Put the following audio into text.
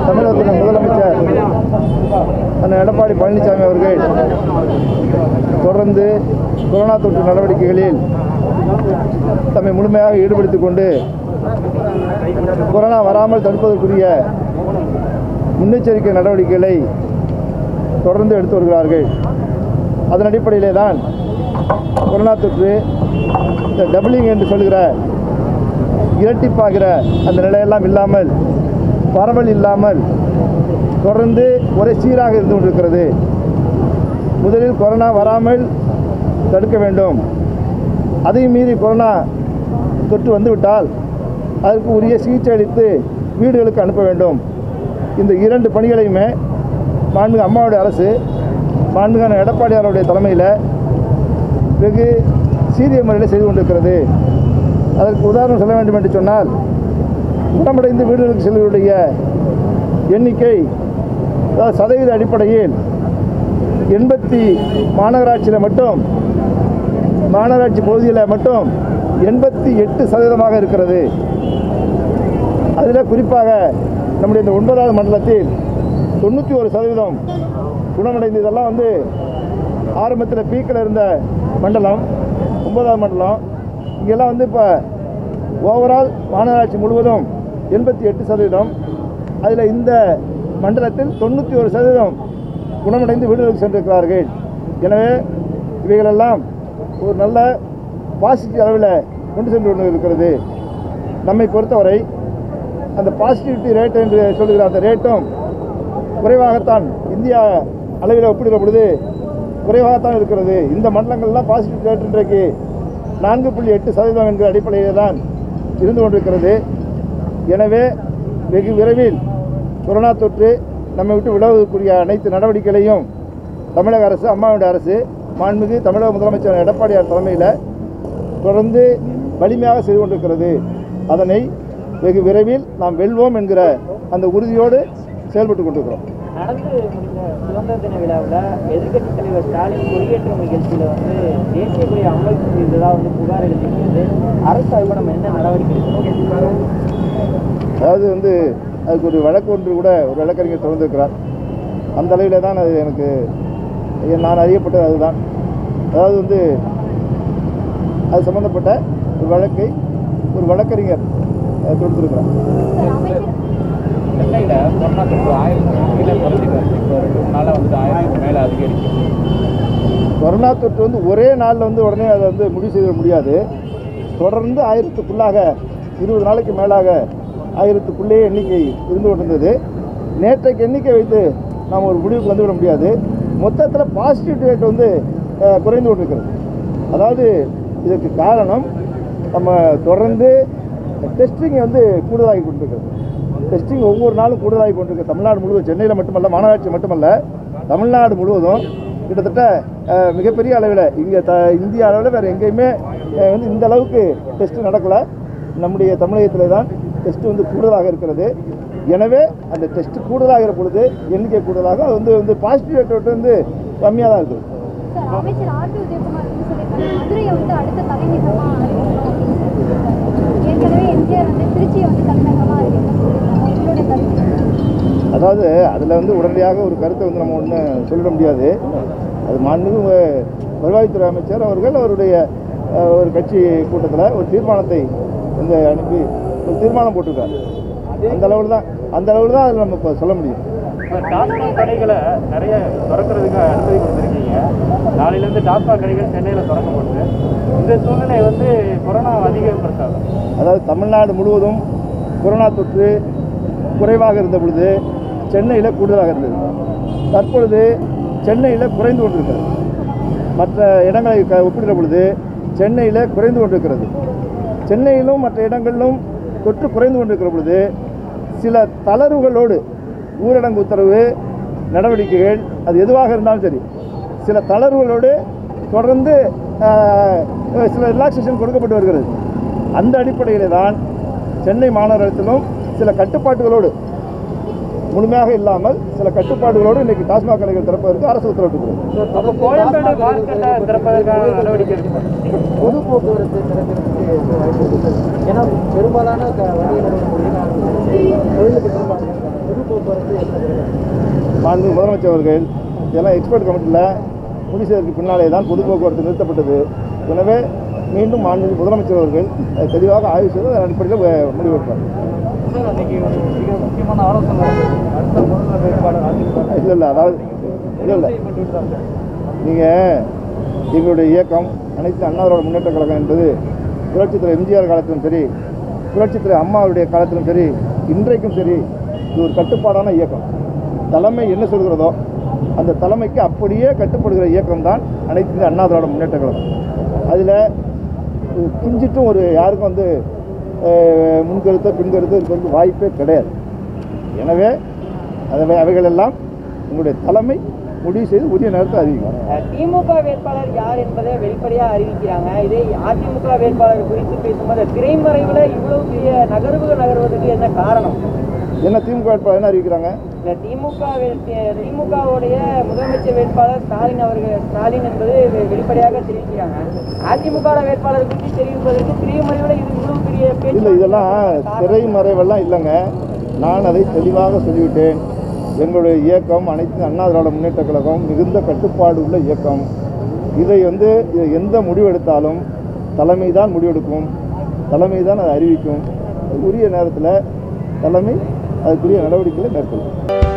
தமிழகத்தின் முதலமைச்சர் அண்ணன் எடப்பாடி பழனிசாமி அவர்கள் தொடர்ந்து கொரோனா தொற்று நடவடிக்கைகளில் தம்மை முழுமையாக ஈடுபடுத்திக் கொண்டு கொரோனா வராமல் தடுப்பதற்குரிய முன்னெச்சரிக்கை நடவடிக்கைகளை தொடர்ந்து எடுத்து வருகிறார்கள் அதன் அடிப்படையிலே தான் கொரோனா தொற்று இந்த டபுளிங் என்று சொல்கிற இரட்டிப்பாகிற அந்த நிலையெல்லாம் இல்லாமல் பரவல் இல்லாமல் தொடர்ந்து ஒரே சீராக இருந்து கொண்டிருக்கிறது முதலில் கொரோனா வராமல் தடுக்க வேண்டும் அதையும் மீறி கொரோனா தொற்று வந்துவிட்டால் அதற்கு உரிய சிகிச்சை அளித்து வீடுகளுக்கு அனுப்ப வேண்டும் இந்த இரண்டு பணிகளையுமே மாண்புமிகு அம்மாவுடைய அரசு மாண்புமிகு எடப்பாடியாருடைய தலைமையில் வெகு சீரிய முறையில் செய்து கொண்டிருக்கிறது அதற்கு உதாரணம் சொல்ல வேண்டும் என்று சொன்னால் குணமடைந்து வீடுகளுக்கு செல்வருடைய எண்ணிக்கை அதாவது சதவீத அடிப்படையில் எண்பத்தி மாநகராட்சியில் மட்டும் மாநகராட்சி பகுதியில் மட்டும் எண்பத்தி எட்டு சதவீதமாக இருக்கிறது அதில் குறிப்பாக நம்முடைய இந்த ஒன்பதாவது மண்டலத்தில் தொண்ணூற்றி ஒரு சதவீதம் குணமடைந்து இதெல்லாம் வந்து ஆரம்பத்தில் பீக்கில் இருந்த மண்டலம் ஒன்பதாவது மண்டலம் இங்கெல்லாம் வந்து இப்போ ஓவரால் மாநகராட்சி முழுவதும் எண்பத்தி எட்டு சதவீதம் அதில் இந்த மண்டலத்தில் தொண்ணூற்றி ஒரு சதவீதம் குணமடைந்து வீடுகளுக்கு சென்றிருக்கிறார்கள் எனவே இவைகளெல்லாம் ஒரு நல்ல பாசிட்டிவ் அளவில் கொண்டு சென்று கொண்டு இருக்கிறது நம்மை பொறுத்தவரை அந்த பாசிட்டிவிட்டி ரேட் என்று சொல்லுகிற அந்த ரேட்டும் குறைவாகத்தான் இந்தியா அளவில் ஒப்பிடுகிற பொழுது குறைவாகத்தான் இருக்கிறது இந்த மண்டலங்கள்லாம் பாசிட்டிவ் ரேட் இன்றைக்கு நான்கு புள்ளி எட்டு சதவீதம் என்ற அடிப்படையில் தான் இருந்து கொண்டிருக்கிறது எனவே வெகு விரைவில் கொரோனா தொற்று நம்மை விட்டு விலகுவதற்குரிய அனைத்து நடவடிக்கைகளையும் தமிழக அரசு அம்மாவுடைய அரசு மாண்புமிகு தமிழக முதலமைச்சர் எடப்பாடியார் தலைமையில் தொடர்ந்து வலிமையாக செய்து கொண்டிருக்கிறது அதனை வெகு விரைவில் நாம் வெல்வோம் என்கிற அந்த உறுதியோடு செயல்பட்டு கொண்டிருக்கிறோம் நடந்து முடிந்த சுதந்திர தின விழாவில் எதிர்க்கட்சி தலைவர் ஸ்டாலின் கொடியேற்றும் நிகழ்ச்சியில் வந்து தேசிய கொடி அமலுக்கு செய்ததாக வந்து புகார் எழுதியிருக்கிறது அரசு அதுக்கு நம்ம என்ன நடவடிக்கை எடுக்கணும் அதாவது வந்து அதுக்கு ஒரு வழக்கு ஒன்று கூட ஒரு வழக்கறிஞர் தொடர்ந்திருக்கிறார் அந்த அளவில் தான் அது எனக்கு எ- நான் அறியப்பட்டது அதுதான் அதாவது வந்து அது சம்பந்தப்பட்ட ஒரு வழக்கை ஒரு வழக்கறிஞர் அஹ், தொடுத்திருக்கிறார் சென்னையில் கொரோனா தொற்று ஆயிரத்துக்கு கீழே குறைஞ்சிட்டு இப்போ ரெண்டு மூணு நாளாக வந்துட்டு ஆயிரத்துக்கு மேலே அதிகரிக்கும் கொரோனா தொற்று வந்து ஒரே நாளில் வந்து உடனே அதை வந்து முடிவு செய்திட முடியாது தொடர்ந்து ஆயிரத்துக்குள்ளாக இருபது நாளைக்கு மேலாக ஆயிரத்துக்குள்ளேயே எண்ணிக்கை இருந்து கொண்டிருந்தது நேற்றைக்கு எண்ணிக்கை வைத்து நாம் ஒரு முடிவுக்கு வந்துவிட முடியாது மொத்தத்தில் பாசிட்டிவ் ரேட் வந்து அஹ், குறைந்து கொண்டிருக்கிறது அதாவது இதற்கு காரணம் நம்ம தொடர்ந்து டெஸ்டிங் வந்து கூடுதலாகி கொண்டிருக்கிறது டெஸ்டிங் ஒவ்வொரு நாளும் கூடுதலாகி கொண்டிருக்கு தமிழ்நாடு முழுவதும் சென்னையில் மட்டுமல்ல மாநகராட்சி மட்டுமல்ல தமிழ்நாடு முழுவதும் கிட்டத்தட்ட அஹ், மிகப்பெரிய அளவில் இங்கே த இந்திய அளவில் வேறு எங்கேயுமே அஹ், வந்து இந்த அளவுக்கு டெஸ்ட் நடக்கலை நம்முடைய தமிழகத்தில் தான் டெஸ்ட் வந்து கூடுதலாக இருக்கிறது எனவே அந்த டெஸ்ட் கூடுதலாகிற பொழுது எண்ணிக்கை கூடுதலாக அது வந்து வந்து பாசிட்டிவ் ரேட் வந்து கம்மியாக தான் இருக்குது சார் அமைச்சர் ஆர் பி உதயகுமார் வந்து சொல்லியிருக்காங்க மதுரையை வந்து அடுத்த தலைநகரமா அறிவிக்கணும் அப்படின்னு சொல்லியிருக்காங்க ஏற்கனவே எம்ஜிஆர் வந்து திருச்சியை வந்து தலைநகரமா அறிவிக்கணும்னு சொல்லியிருக்காங்க உங்களோட கருத்து என்ன? அதாவது அதில் வந்து உடனடியாக ஒரு கருத்தை வந்து நம்ம ஒன்றும் சொல்லிட முடியாது அது மாண்புமிகு அஹ், வருவாய்த்துறை அமைச்சர் அவர்கள் அவருடைய அஹ், ஒரு கட்சி கூட்டத்தில் ஒரு தீர்மானத்தை வந்து அனுப்பி ஒரு தீர்மானம் போட்டிருக்காரு அந்த அளவில் தான் அந்த அளவில் தான் அதில் நம்ம இப்போ சொல்ல முடியும் இப்போ டாஸ்மாக் கடைகளை நிறைய திறக்கிறதுக்கு அனுமதி கொடுத்துருக்கீங்க நாளையிலேருந்து டாஸ்மாக் கடைகள் சென்னையில் திறக்கப்படுது இந்த சூழ்நிலை வந்து கொரோனா அதிகப்படுத்தாது அதாவது தமிழ்நாடு முழுவதும் கொரோனா தொற்று குறைவாக இருந்த பொழுது சென்னையில் கூடுதலாக இருந்தது தற்பொழுது சென்னையில் குறைந்து கொண்டிருக்கிறது மற்ற இடங்களை க- ஒப்பிடுகிற பொழுது சென்னையில் குறைந்து கொண்டிருக்கிறது சென்னையிலும் மற்ற இடங்களிலும் தொற்று குறைந்து கொண்டிருக்கிற பொழுது சில தளர்வுகளோடு ஊரடங்கு உத்தரவு நடவடிக்கைகள் அது எதுவாக இருந்தாலும் சரி சில தளர்வுகளோடு தொடர்ந்து ஆஹ், சில ரிலாக்ஸேஷன் கொடுக்கப்பட்டு வருகிறது அந்த அடிப்படையில் தான் சென்னை மாநகரத்திலும் சில கட்டுப்பாட்டுகளோடு முழுமையாக இல்லாமல் சில கட்டுப்பாடுகளோடு இன்றைக்கு டாஸ்மாக் கடைகள் திறப்பதற்கு அரசு உத்தரவிட்டிருக்கிறது அப்போ கோயம்பேடு மார்க்கெட்டை திறப்பதற்கான நடவடிக்கை எடுக்கணும் பொது போக்குவரத்து திறக்கிறதுக்கு வாய்ப்பு இருக்கு சார். ஏன்னா பெரும்பாலான க- வணிக நிறுவனங்கள் தொழிலுக்கு பெரும்பாலும் பொது போக்குவரத்து மாண்பு முதலமைச்சர் அவர்கள் இதெல்லாம் எக்ஸ்பர்ட் கமிட்டியில் முடிச்சதற்கு பின்னாலே தான் பொது போக்குவரத்து நிறுத்தப்பட்டது எனவே மீண்டும் மாண்பு முதலமைச்சர் அவர்கள் அதை தெளிவாக ஆய்வு செய்து அதன் அடிப்படையில் அஹ், முடிவெடுப்பார் சார் அன்னைக்கு ஒரு மிக முக்கியமான ஆலோசனை நடந்தது. அடுத்த முதல்வர் வேட்பாளர் அதிமுக இல்லை இல்லை அதாவது இல்லை இல்லை செய்யப்பட்டு விட்டாங்க நீங்கள் எங்களுடைய இயக்கம் அனைத்து அண்ணாவிரோட முன்னேற்ற கழகம் என்பது புரட்சித் தலைவர் எம்ஜிஆர் காலத்திலும் சரி புரட்சித் தலைவர் அம்மாவுடைய காலத்திலும் சரி இன்றைக்கும் சரி இது ஒரு கட்டுப்பாடான இயக்கம் தலைமை என்ன சொல்கிறதோ அந்த தலைமைக்கு அப்படியே கட்டுப்படுகிற இயக்கம் தான் அனைத்து இந்திய அண்ணா திராவிட முன்னேற்ற கழகம் அதில் கிஞ்சிட்டும் ஒரு யாருக்கும் வந்து அஹ், முன்கருத்தோ பின்கருத்தோ இருக்கிறதுக்கு வாய்ப்பே கிடையாது எனவே அதை அவைகளெல்லாம் உங்களுடைய தலைமை முடிவு செய்து உரிய நேரத்தை அறிவிக்கும் அஹ் திமுக வேட்பாளர் யார் என்பதை வெளிப்படையா அறிவிக்கிறாங்க இதே அதிமுக வேட்பாளர் குறித்து பேசும்போது திரைமறைவுல இவ்வளவு பெரிய நகர்வுகள் நகர்வதற்கு என்ன காரணம் என்ன திமுக வேட்பாளர் என்ன அறிவிக்கிறாங்க இந்த திமுக வே- தி- திமுகவுடைய முதலமைச்சர் வேட்பாளர் ஸ்டாலின் அவர்கள் ஸ்டாலின் என்பது வெ- வெளிப்படையாக தெரிவிக்கிறாங்க அதிமுக வேட்பாளர் குறித்து தெரிவிப்பதற்கு திரைமறைவுல இது இவ்வளவு பெரிய பேச்சு இல்லை இதெல்லாம் திரைமறைவெல்லாம் இல்லைங்க நான் அதை தெளிவாக சொல்லிவிட்டேன் எங்களுடைய இயக்கம் அனைத்து அண்ணா திராவிட முன்னேற்ற கழகம் மிகுந்த கட்டுப்பாடு உள்ள இயக்கம் இதை வந்து இதை எந்த முடிவெடுத்தாலும் தலைமை தான் முடிவெடுக்கும் தலைமை தான் அதை அறிவிக்கும் உரிய நேரத்தில் தலைமை அதுக்குரிய நடவடிக்கைகளை மேற்கொள்ளும்